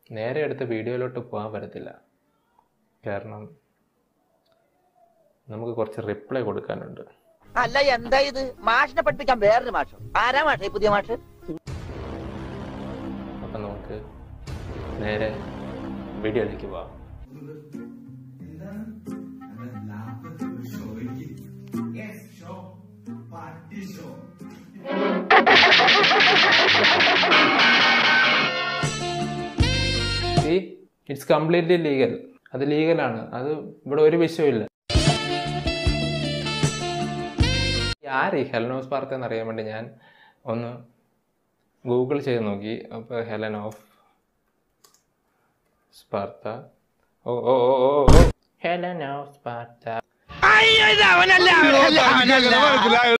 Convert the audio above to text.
നേരെ എടുത്ത് വീഡിയോയിലോട്ട് പോകാൻ പറ്റത്തില്ല കാരണം നമുക്ക് കുറച്ച് റിപ്ലൈ കൊടുക്കാനുണ്ട് അല്ല എന്താ ഇത് മാഷിനെ പഠിപ്പിക്കാൻ വേറൊരു മാഷോ ആരാ മാഷ ഈ പുതിയ മാഷ് അപ്പം നമുക്ക് നേരെ വീഡിയോയിലേക്ക് പോവാം സി ഇറ്റ്സ് കംപ്ലീറ്റ്ലി ലീഗൽ അത് ലീഗലാണ് അത് ഇവിടെ ഒരു വിഷയമില്ല ആര് ഈ ഹെലനോസ് പാർത്ത് എന്നറിയാൻ വേണ്ടി ഞാൻ ഒന്ന് ഗൂഗിൾ ചെയ്ത് നോക്കി അപ്പോൾ ഹെലൻ ഓഫ് സ്പാർത്ത ഓ ഓ ഓ ഓ ഓ ഹെലൻ ഓഫ് സ്പാർത്ത